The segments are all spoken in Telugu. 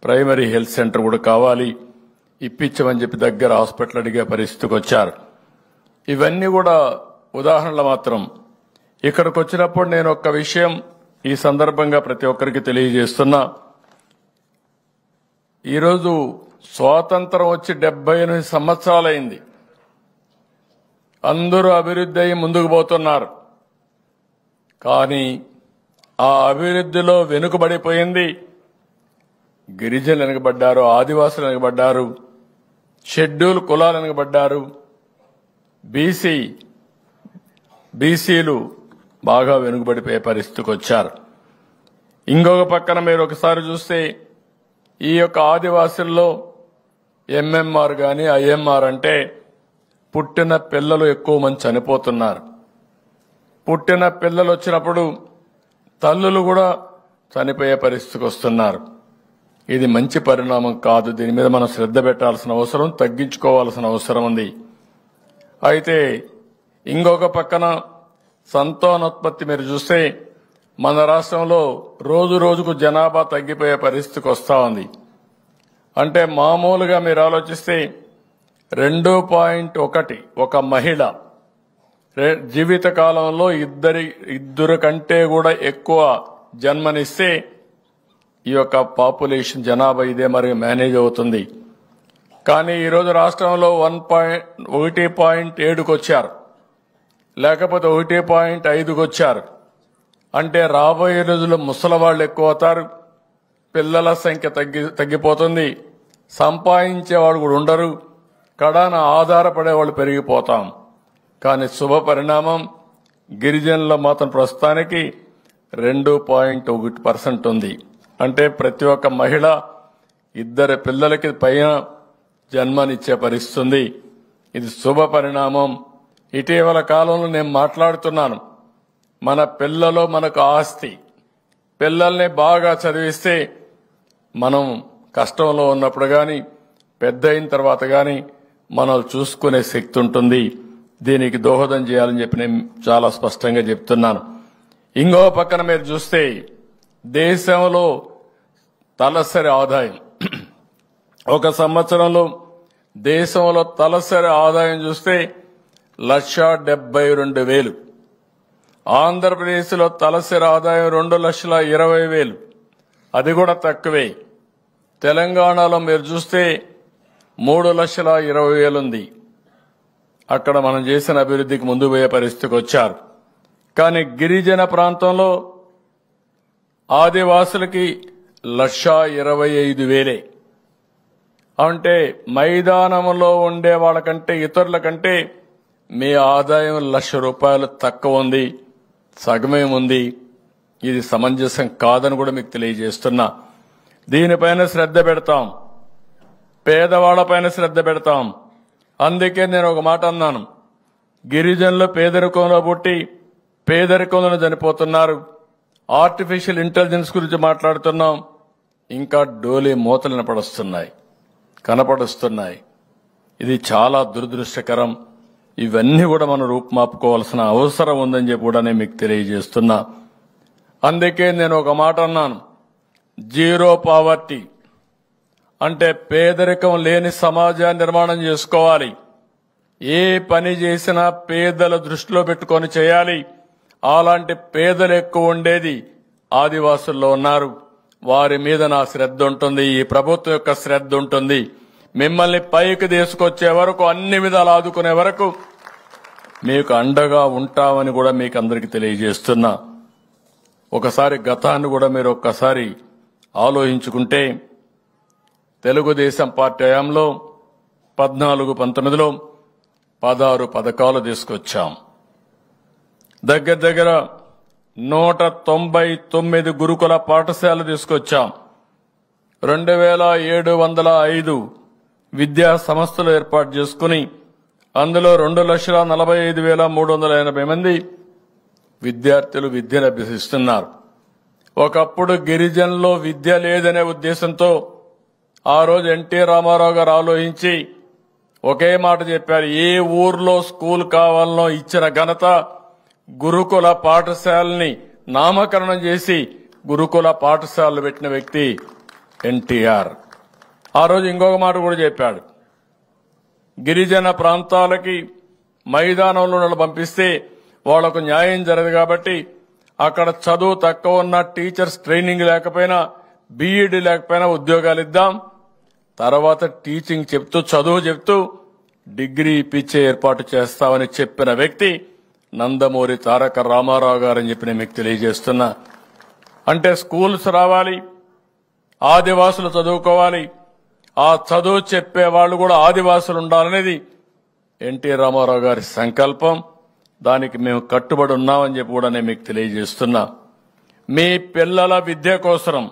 ప్రైమరీ హెల్త్ సెంటర్ కూడా కావాలి ఇప్పించమని చెప్పి దగ్గర హాస్పిటల్ అడిగే పరిస్థితికి వచ్చారు ఇవన్నీ కూడా ఉదాహరణలు మాత్రం ఇక్కడికి వచ్చినప్పుడు నేను ఒక్క విషయం ఈ సందర్భంగా ప్రతి ఒక్కరికి తెలియజేస్తున్నా ఈరోజు స్వాతంత్రం వచ్చి డెబ్బై ఎనిమిది సంవత్సరాలైంది అందరూ అభివృద్ధి అయి ముందుకు పోతున్నారు కానీ ఆ అభివృద్ధిలో వెనుకబడిపోయింది గిరిజనులు వెనుకబడ్డారు ఆదివాసులు వెనుకబడ్డారు షెడ్యూల్ కులాలు వెనుకబడ్డారు బీసీ బీసీలు బాగా వెనుకబడిపోయే పరిస్థితికి వచ్చారు ఇంకొక పక్కన మీరు ఒకసారి చూస్తే ఈ యొక్క ఆదివాసుల్లో ఎంఎంఆర్ గాని ఐఎంఆర్ అంటే పుట్టిన పిల్లలు ఎక్కువ మంది చనిపోతున్నారు పుట్టిన పిల్లలు వచ్చినప్పుడు తల్లులు కూడా చనిపోయే పరిస్థితికి వస్తున్నారు ఇది మంచి పరిణామం కాదు దీని మీద మనం శ్రద్ధ పెట్టాల్సిన అవసరం తగ్గించుకోవాల్సిన అవసరం ఉంది అయితే ఇంకొక పక్కన సంతానోత్పత్తి మీరు చూస్తే మన రాష్ట్రంలో రోజు రోజుకు జనాభా తగ్గిపోయే పరిస్థితికి వస్తా ఉంది అంటే మామూలుగా మీరు ఆలోచిస్తే రెండు పాయింట్ ఒకటి ఒక మహిళ రె- జీవిత కాలంలో ఇద్దరి ఇద్దరు కంటే కూడా ఎక్కువ జన్మనిస్తే ఈ యొక్క పాపులేషన్ జనాభా ఇదే మరి మేనేజ్ అవుతుంది కానీ ఈరోజు రాష్ట్రంలో వన్ పాయింట్ ఒకటి పాయింట్ ఏడుకు వచ్చారు లేకపోతే ఒకటి పాయింట్ ఐదుకు వచ్చారు అంటే రాబోయే రోజుల్లో ముసలి వాళ్ళు ఎక్కువ అవుతారు పిల్లల సంఖ్య తగ్గి తగ్గిపోతుంది సంపాదించేవాడు కూడా ఉండరు కడాన ఆధారపడే వాళ్ళు పెరిగిపోతాం కానీ శుభ పరిణామం గిరిజనుల మాత్రం ప్రస్తుతానికి రెండు పాయింట్ ఒకటి పర్సెంట్ ఉంది అంటే ప్రతి ఒక్క మహిళ ఇద్దరు పిల్లలకి పైన జన్మనిచ్చే పరిస్థితి ఉంది ఇది శుభ పరిణామం ఇటీవల కాలంలో నేను మాట్లాడుతున్నాను మన పిల్లలో మనకు ఆస్తి పిల్లల్ని బాగా చదివిస్తే మనం కష్టంలో ఉన్నప్పుడు కానీ పెద్ద అయిన తర్వాత కానీ మనం చూసుకునే శక్తి ఉంటుంది దీనికి దోహదం చేయాలని చెప్పి నేను చాలా స్పష్టంగా చెప్తున్నాను ఇంకో పక్కన మీరు చూస్తే దేశంలో తలసరి ఆదాయం ఒక సంవత్సరంలో దేశంలో తలసరి ఆదాయం చూస్తే లక్ష డెబ్బై రెండు వేలు ఆంధ్రప్రదేశ్లో తలసరి ఆదాయం రెండు లక్షల ఇరవై వేలు అది కూడా తక్కువే తెలంగాణలో మీరు చూస్తే మూడు లక్షల ఇరవై వేలు ఉంది అక్కడ మనం చేసిన అభివృద్ధికి ముందు పోయే పరిస్థితికి వచ్చారు కానీ గిరిజన ప్రాంతంలో ఆదివాసులకి లక్ష ఇరవై ఐదు వేలే అంటే మైదానంలో ఉండే వాళ్ళకంటే ఇతరుల కంటే మీ ఆదాయం లక్ష రూపాయలు తక్కువ ఉంది సగమే ఉంది ఇది సమంజసం కాదని కూడా మీకు తెలియజేస్తున్నా దీనిపైన శ్రద్ధ పెడతాం పేదవాళ్లపైన శ్రద్ధ పెడతాం అందుకే నేను ఒక మాట అన్నాను గిరిజనులు పేదరికంలో పుట్టి పేదరికంలో చనిపోతున్నారు ఆర్టిఫిషియల్ ఇంటెలిజెన్స్ గురించి మాట్లాడుతున్నాం ఇంకా డోలే మూతలు కనపడుస్తున్నాయి కనపడుస్తున్నాయి ఇది చాలా దురదృష్టకరం ఇవన్నీ కూడా మనం రూపుమాపుకోవాల్సిన అవసరం ఉందని చెప్పి కూడా నేను మీకు తెలియజేస్తున్నా అందుకే నేను ఒక మాట అన్నాను జీరో పావర్టీ అంటే పేదరికం లేని సమాజాన్ని నిర్మాణం చేసుకోవాలి ఏ పని చేసినా పేదల దృష్టిలో పెట్టుకొని చేయాలి అలాంటి పేదలు ఎక్కువ ఉండేది ఆదివాసుల్లో ఉన్నారు వారి మీద నా శ్రద్ధ ఉంటుంది ఈ ప్రభుత్వం యొక్క శ్రద్ధ ఉంటుంది మిమ్మల్ని పైకి తీసుకొచ్చే వరకు అన్ని విధాలు ఆదుకునే వరకు మీకు అండగా ఉంటామని కూడా మీకు అందరికి తెలియజేస్తున్నా ఒకసారి గతాన్ని కూడా మీరు ఒక్కసారి ఆలోచించుకుంటే తెలుగుదేశం పార్టీ హయాంలో పద్నాలుగు పంతొమ్మిదిలో పదహారు పథకాలు తీసుకొచ్చాం దగ్గర దగ్గర నూట తొంభై తొమ్మిది గురుకుల పాఠశాలలు తీసుకొచ్చాం రెండు వేల ఏడు వందల ఐదు విద్యా సంస్థలు ఏర్పాటు చేసుకుని అందులో రెండు లక్షల నలభై ఐదు వేల మూడు వందల ఎనభై మంది విద్యార్థులు విద్యను అభ్యసిస్తున్నారు ఒకప్పుడు గిరిజనుల్లో విద్య లేదనే ఉద్దేశంతో ఆ రోజు ఎన్టీ రామారావు గారు ఆలోచించి ఒకే మాట చెప్పారు ఏ ఊర్లో స్కూల్ కావాలనో ఇచ్చిన ఘనత గురుకుల పాఠశాలని నామకరణం చేసి గురుకుల పాఠశాలలు పెట్టిన వ్యక్తి ఎన్టీఆర్ ఆ రోజు ఇంకొక మాట కూడా చెప్పాడు గిరిజన ప్రాంతాలకి మైదానంలో నన్ను పంపిస్తే వాళ్లకు న్యాయం జరగదు కాబట్టి అక్కడ చదువు తక్కువ ఉన్న టీచర్స్ ట్రైనింగ్ లేకపోయినా బీఈడి లేకపోయినా ఉద్యోగాలు ఇద్దాం తర్వాత టీచింగ్ చెప్తూ చదువు చెప్తూ డిగ్రీ ఇప్పించే ఏర్పాటు చేస్తామని చెప్పిన వ్యక్తి నందమూరి తారక రామారావు గారని చెప్పి నేను మీకు తెలియజేస్తున్నా అంటే స్కూల్స్ రావాలి ఆదివాసులు చదువుకోవాలి ఆ చదువు చెప్పే వాళ్ళు కూడా ఆదివాసులు ఉండాలనేది ఎన్టీ రామారావు గారి సంకల్పం దానికి మేము కట్టుబడి ఉన్నామని చెప్పి కూడా నేను మీకు తెలియజేస్తున్నా మీ పిల్లల విద్య కోసం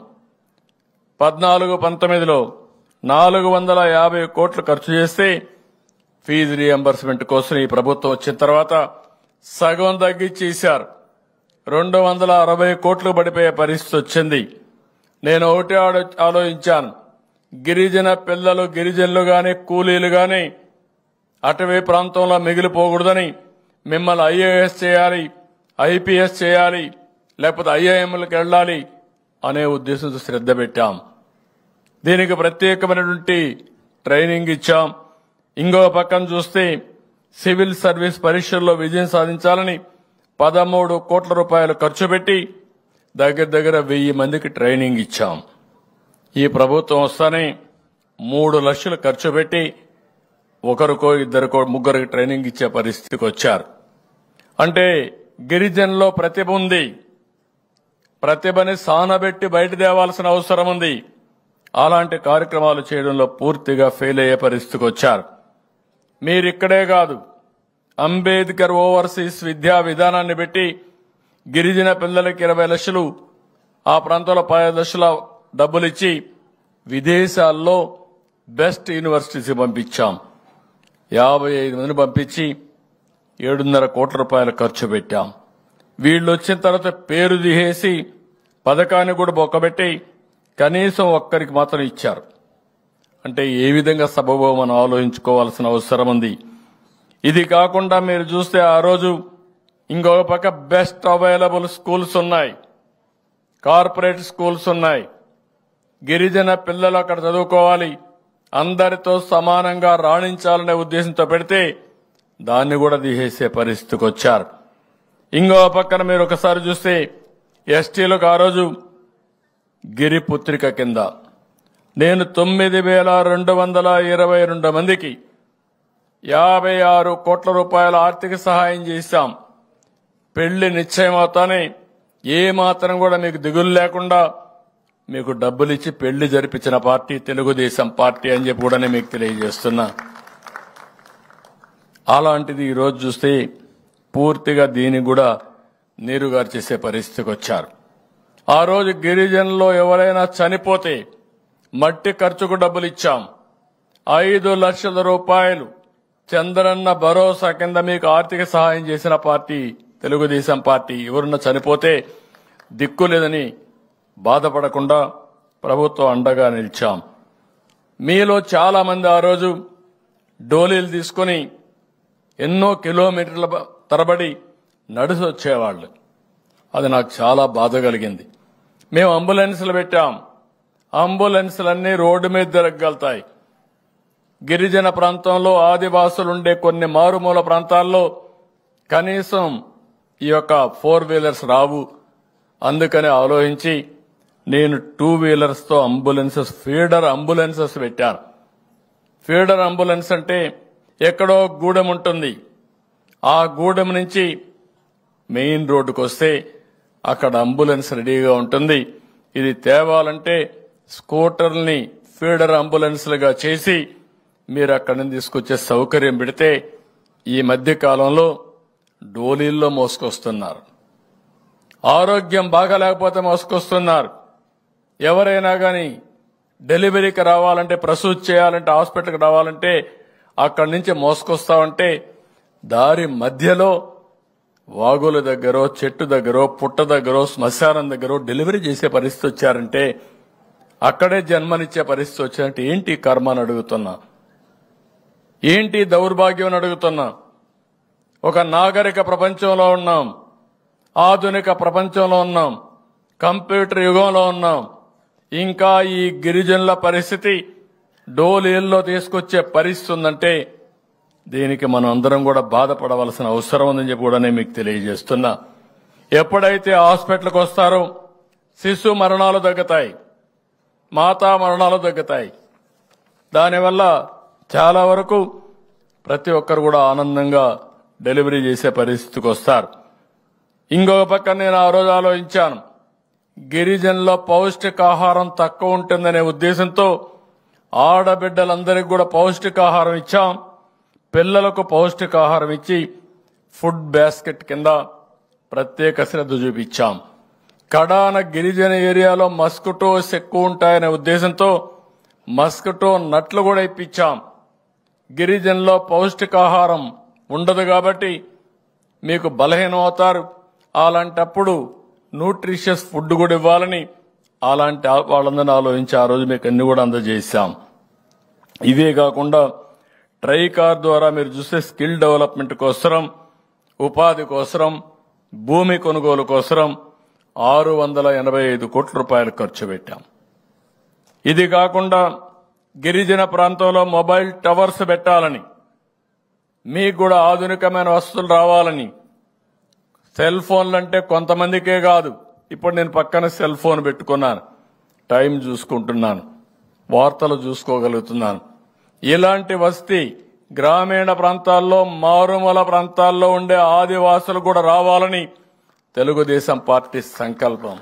పద్నాలుగు పంతొమ్మిదిలో నాలుగు వందల యాభై కోట్లు ఖర్చు చేస్తే ఫీజు రియంబర్స్మెంట్ కోసం ఈ ప్రభుత్వం వచ్చిన తర్వాత సగం తగ్గించేశారు రెండు వందల అరవై కోట్లు పడిపోయే పరిస్థితి వచ్చింది నేను ఒకటి ఆలో- ఆలోచించాను గిరిజన పిల్లలు గిరిజనులు గాని కూలీలు గాని అటవీ ప్రాంతంలో మిగిలిపోకూడదని మిమ్మల్ని ఐఏఎస్ చేయాలి ఐపీఎస్ చేయాలి లేకపోతే ఐఐఎంలకు వెళ్ళాలి అనే ఉద్దేశంతో శ్రద్ధ పెట్టాం దీనికి ప్రత్యేకమైనటువంటి ట్రైనింగ్ ఇచ్చాం ఇంకో పక్కన చూస్తే సివిల్ సర్వీస్ పరీక్షల్లో విజయం సాధించాలని పదమూడు కోట్ల రూపాయలు ఖర్చు పెట్టి దగ్గర దగ్గర వెయ్యి మందికి ట్రైనింగ్ ఇచ్చాం ఈ ప్రభుత్వం వస్తానే మూడు లక్షలు ఖర్చు పెట్టి ఒకరికో ఇద్దరికో ముగ్గురికి ట్రైనింగ్ ఇచ్చే పరిస్థితికి వచ్చారు అంటే గిరిజనులో ప్రతిభ ఉంది ప్రతిభని సానబెట్టి బయట తేవాల్సిన అవసరం ఉంది అలాంటి కార్యక్రమాలు చేయడంలో పూర్తిగా ఫెయిల్ అయ్యే పరిస్థితికి వచ్చారు మీరిక్కడే కాదు అంబేద్కర్ ఓవర్సీస్ విద్యా విధానాన్ని పెట్టి గిరిజన పిల్లలకి ఇరవై లక్షలు ఆ ప్రాంతంలో పది లక్షల డబ్బులు ఇచ్చి విదేశాల్లో బెస్ట్ యూనివర్సిటీస్ పంపించాం యాభై ఐదు మందిని పంపించి ఏడున్నర కోట్ల రూపాయలు ఖర్చు పెట్టాం వీళ్ళు వచ్చిన తర్వాత పేరు తీసేసి పథకాన్ని కూడా బొక్కబెట్టి కనీసం ఒక్కరికి మాత్రం ఇచ్చారు అంటే ఏ విధంగా సబబో మనం ఆలోచించుకోవాల్సిన అవసరం ఉంది ఇది కాకుండా మీరు చూస్తే ఆ రోజు ఇంకొక పక్క బెస్ట్ అవైలబుల్ స్కూల్స్ ఉన్నాయి కార్పొరేట్ స్కూల్స్ ఉన్నాయి గిరిజన పిల్లలు అక్కడ చదువుకోవాలి అందరితో సమానంగా రాణించాలనే ఉద్దేశంతో పెడితే దాన్ని కూడా తీసేసే పరిస్థితికి వచ్చారు ఇంకో పక్కన మీరు ఒకసారి చూస్తే ఎస్టీలకు ఆ రోజు గిరిపుత్రిక కింద నేను తొమ్మిది వేల రెండు వందల ఇరవై రెండు మందికి యాభై ఆరు కోట్ల రూపాయల ఆర్థిక సహాయం చేశాం పెళ్లి నిశ్చయమవుతానే ఏ మాత్రం కూడా మీకు దిగులు లేకుండా మీకు డబ్బులు ఇచ్చి పెళ్లి జరిపించిన పార్టీ తెలుగుదేశం పార్టీ అని చెప్పి కూడా నేను మీకు తెలియజేస్తున్నా అలాంటిది ఈ రోజు చూస్తే పూర్తిగా దీనికి కూడా నీరుగారు చేసే పరిస్థితికి వచ్చారు ఆ రోజు గిరిజనుల్లో ఎవరైనా చనిపోతే మట్టి ఖర్చుకు డబ్బులు ఇచ్చాం ఐదు లక్షల రూపాయలు చంద్రన్న భరోసా కింద మీకు ఆర్థిక సహాయం చేసిన పార్టీ తెలుగుదేశం పార్టీ ఎవరున్నా చనిపోతే దిక్కు లేదని బాధపడకుండా ప్రభుత్వం అండగా నిలిచాం మీలో చాలా మంది ఆ రోజు డోలీలు తీసుకుని ఎన్నో కిలోమీటర్ల బ- తరబడి నడిచి వచ్చేవాళ్ళు అది నాకు చాలా బాధ కలిగింది మేము అంబులెన్సులు పెట్టాం అంబులెన్సులన్నీ రోడ్డు మీద తిరగలుగుతాయి గిరిజన ప్రాంతంలో ఆదివాసులు ఉండే కొన్ని మారుమూల ప్రాంతాల్లో కనీసం ఈ యొక్క ఫోర్ వీలర్స్ రావు అందుకని ఆలోచించి నేను టూ వీలర్స్ తో అంబులెన్సెస్ ఫీడర్ అంబులెన్సెస్ పెట్టాను ఫీడర్ అంబులెన్స్ అంటే ఎక్కడో గూడెం ఉంటుంది ఆ గూడెం నుంచి మెయిన్ రోడ్డుకు వస్తే అక్కడ అంబులెన్స్ రెడీగా ఉంటుంది ఇది తేవాలంటే స్కూటర్ని ఫీడర్ అంబులెన్స్లుగా చేసి మీరు అక్కడి నుంచి తీసుకొచ్చే సౌకర్యం పెడితే ఈ మధ్య కాలంలో డోలీల్లో మోసుకొస్తున్నారు ఆరోగ్యం బాగాలేకపోతే మోసుకొస్తున్నారు ఎవరైనా కానీ డెలివరీకి రావాలంటే ప్రసూతి చేయాలంటే హాస్పిటల్కి రావాలంటే అక్కడి నుంచి మోసుకొస్తామంటే దారి మధ్యలో వాగుల దగ్గర చెట్టు దగ్గర పుట్ట దగ్గర శ్మశానం దగ్గర డెలివరీ చేసే పరిస్థితి వచ్చారంటే అక్కడే జన్మనిచ్చే పరిస్థితి వచ్చారంటే ఏంటి కర్మ అని అడుగుతున్నా ఏంటి దౌర్భాగ్యం అని అడుగుతున్నా ఒక నాగరిక ప్రపంచంలో ఉన్నాం ఆధునిక ప్రపంచంలో ఉన్నాం కంప్యూటర్ యుగంలో ఉన్నాం ఇంకా ఈ గిరిజనుల పరిస్థితి డోలేల్లో తీసుకొచ్చే పరిస్థితి ఉందంటే దీనికి మనం అందరం కూడా బాధపడవలసిన అవసరం ఉందని చెప్పి కూడా నేను మీకు తెలియజేస్తున్నా ఎప్పుడైతే హాస్పిటల్కి వస్తారో శిశు మరణాలు తగ్గుతాయి మాతా మరణాలు తగ్గుతాయి దానివల్ల చాలా వరకు ప్రతి ఒక్కరు కూడా ఆనందంగా డెలివరీ చేసే పరిస్థితికి వస్తారు ఇంకొక పక్క నేను ఆ రోజు ఆలోచించాను గిరిజనుల పౌష్టికాహారం తక్కువ ఉంటుందనే ఉద్దేశంతో ఆడబిడ్డలందరికీ కూడా పౌష్టికాహారం ఇచ్చాం పిల్లలకు పౌష్టికాహారం ఇచ్చి ఫుడ్ బాస్కెట్ కింద ప్రత్యేక శ్రద్ధ చూపించాం కడాన గిరిజన ఏరియాలో మస్కిటోస్ ఎక్కువ ఉంటాయనే ఉద్దేశంతో మస్కిటో నట్లు కూడా ఇప్పించాం గిరిజనులో పౌష్టికాహారం ఉండదు కాబట్టి మీకు బలహీనం అవుతారు అలాంటప్పుడు న్యూట్రిషియస్ ఫుడ్ కూడా ఇవ్వాలని అలాంటి ఆ- వాళ్ళందరినీ ఆలోచించి ఆ రోజు మీకు అన్ని కూడా అందజేశాం ఇవే కాకుండా ట్రైకార్ ద్వారా మీరు చూస్తే స్కిల్ డెవలప్మెంట్ కోసరం ఉపాధి కోసరం భూమి కొనుగోలు కోసరం ఆరు వందల ఎనభై ఐదు కోట్ల రూపాయలు ఖర్చు పెట్టాం ఇది కాకుండా గిరిజన ప్రాంతంలో మొబైల్ టవర్స్ పెట్టాలని మీకు కూడా ఆధునికమైన వస్తువులు రావాలని సెల్ ఫోన్లు అంటే కొంతమందికే కాదు ఇప్పుడు నేను పక్కన సెల్ ఫోన్ పెట్టుకున్నాను టైం చూసుకుంటున్నాను వార్తలు చూసుకోగలుగుతున్నాను ఇలాంటి వసతి గ్రామీణ ప్రాంతాల్లో మారుమూల ప్రాంతాల్లో ఉండే ఆదివాసులు కూడా రావాలని తెలుగుదేశం పార్టీ సంకల్పం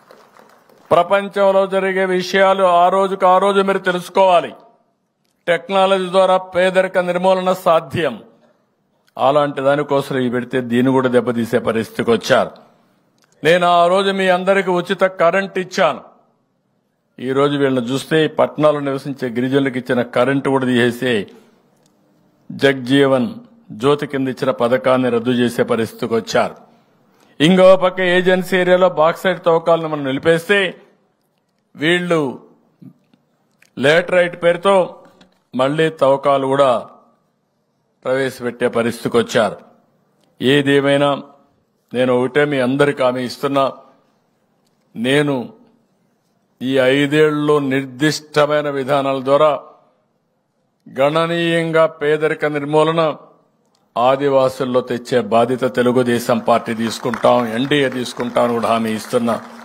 ప్రపంచంలో జరిగే విషయాలు ఆ రోజుకు ఆ రోజు మీరు తెలుసుకోవాలి టెక్నాలజీ ద్వారా పేదరిక నిర్మూలన సాధ్యం అలాంటి దానికోసం ఈ పెడితే దీన్ని కూడా దెబ్బతీసే పరిస్థితికి వచ్చారు నేను ఆ రోజు మీ అందరికీ ఉచిత కరెంట్ ఇచ్చాను ఈ రోజు వీళ్ళని చూస్తే పట్టణాల్లో నివసించే గిరిజనులకు ఇచ్చిన కరెంటు కూడా తీసేసి జగ్జీవన్ జ్యోతి కింద ఇచ్చిన పథకాన్ని రద్దు చేసే పరిస్థితికి వచ్చారు ఇంకో పక్క ఏజెన్సీ ఏరియాలో బాక్సైడ్ తవ్వకాలను మనం నిలిపేస్తే వీళ్ళు లేటరైట్ పేరుతో మళ్లీ తవ్వకాలు కూడా ప్రవేశపెట్టే పరిస్థితికి వచ్చారు ఏదేమైనా నేను ఒకటే మీ అందరికి హామీ ఇస్తున్నా నేను ఈ ఐదేళ్లలో నిర్దిష్టమైన విధానాల ద్వారా గణనీయంగా పేదరిక నిర్మూలన ఆదివాసుల్లో తెచ్చే బాధ్యత తెలుగుదేశం పార్టీ తీసుకుంటాం ఎన్డీఏ తీసుకుంటాం అని కూడా హామీ ఇస్తున్నా